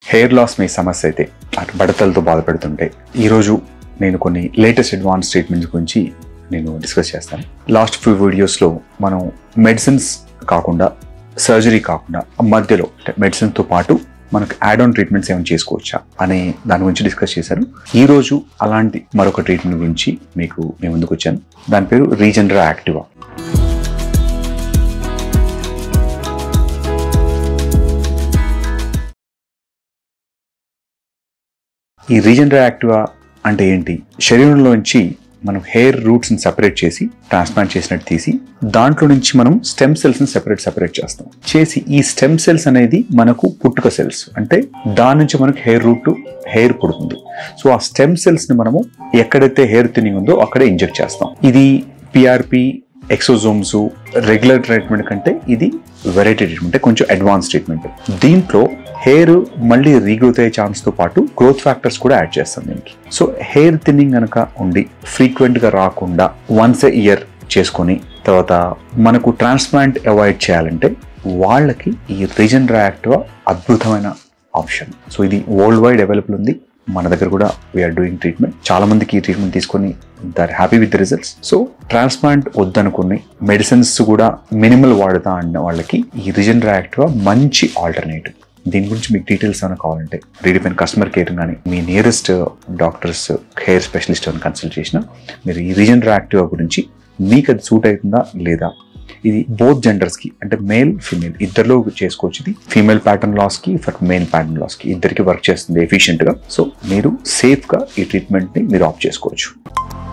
hair loss మీ సమస్య అయితే అటు బడతలతో బాధపడుతుంటే ఈరోజు నేను కొన్ని లేటెస్ట్ అడ్వాన్స్ ట్రీట్మెంట్స్ గురించి నేను డిస్కస్ చేస్తాను లాస్ట్ ఫ్యూ వీడియోస్లో మనం మెడిసిన్స్ కాకుండా సర్జరీ కాకుండా మధ్యలో అంటే మెడిసిన్తో పాటు మనకు యాడ్ ఆన్ ట్రీట్మెంట్స్ ఏమైనా చేసుకోవచ్చా అనే దాని గురించి డిస్కస్ చేశాను ఈ రోజు అలాంటి మరొక ట్రీట్మెంట్ గురించి మీకు మేము ముందుకు వచ్చాను దాని పేరు రీజనరా యాక్టివా ఈ రీజనరా యాక్టివా అంటే ఏంటి శరీరంలోంచి మనం హెయిర్ రూట్స్ని సెపరేట్ చేసి ట్రాన్స్ప్లాంట్ చేసినట్టు తీసి దాంట్లో నుంచి మనం స్టెమ్ సెల్స్ని సెపరేట్ సెపరేట్ చేస్తాం చేసి ఈ స్టెమ్ సెల్స్ అనేది మనకు పుట్టుక సెల్స్ అంటే దాని నుంచి మనకు హెయిర్ రూట్ హెయిర్ పుడుతుంది సో ఆ స్టెమ్ సెల్స్ని మనము ఎక్కడైతే హెయిర్ థిన్నింగ్ ఉందో అక్కడే ఇంజెక్ట్ చేస్తాం ఇది పిఆర్పి ఎక్సోజోమ్స్ రెగ్యులర్ ట్రీట్మెంట్ కంటే ఇది వెరైటీ ట్రీట్మెంట్ అంటే కొంచెం అడ్వాన్స్ ట్రీట్మెంట్ దీంట్లో హెయిర్ మళ్ళీ రీగ్రోత్ అయ్యే ఛాన్స్తో పాటు గ్రోత్ ఫ్యాక్టర్స్ కూడా యాడ్ చేస్తాం దీనికి సో హెయిర్ థిన్నింగ్ కనుక ఉండి ఫ్రీక్వెంట్గా రాకుండా వన్స్ ఎ ఇయర్ చేసుకొని తర్వాత మనకు ట్రాన్స్ప్లాంట్ అవాయిడ్ చేయాలంటే వాళ్ళకి ఈ రీజన్ యాక్టివా అద్భుతమైన ఆప్షన్ సో ఇది వరల్డ్ వైడ్ అవైలబుల్ ఉంది మన దగ్గర కూడా వీఆర్ డూయింగ్ ట్రీట్మెంట్ చాలా మందికి ఈ ట్రీట్మెంట్ తీసుకొని they're happy with the results so transplant వద్దనుకుని మెడిసిన్స్ కూడా మినిమల్ వాడతా అన్న వాళ్ళకి ఈ రిజన్ యాక్టివా మంచి ఆల్టర్నేటివ్ దీని గురించి మీకు డీటెయిల్స్ ఏమైనా కావాలంటే రీడిఫైన్ కస్టమర్ కేర్ కానీ మీ నియరెస్ట్ డాక్టర్స్ హెయిర్ స్పెషలిస్ట్ అని కన్సల్ట్ చేసిన మీరు ఈ రీజన్ యాక్టివా గురించి మీకు అది సూట్ అవుతుందా లేదా ఇది బోత్ జెండర్స్ కి అంటే మేల్ ఫీమేల్ ఇద్దరిలో చేసుకోవచ్చు ఇది ఫీమేల్ ప్యాటర్న్ లాస్ కి ఫర్ మేల్ ప్యాటర్న్ లాస్ కి ఇద్దరికి వర్క్ చేస్తుంది ఎఫిషియెంట్ గా సో మీరు సేఫ్ గా ఈ ట్రీట్మెంట్ ని మీరు ఆప్ చేసుకోవచ్చు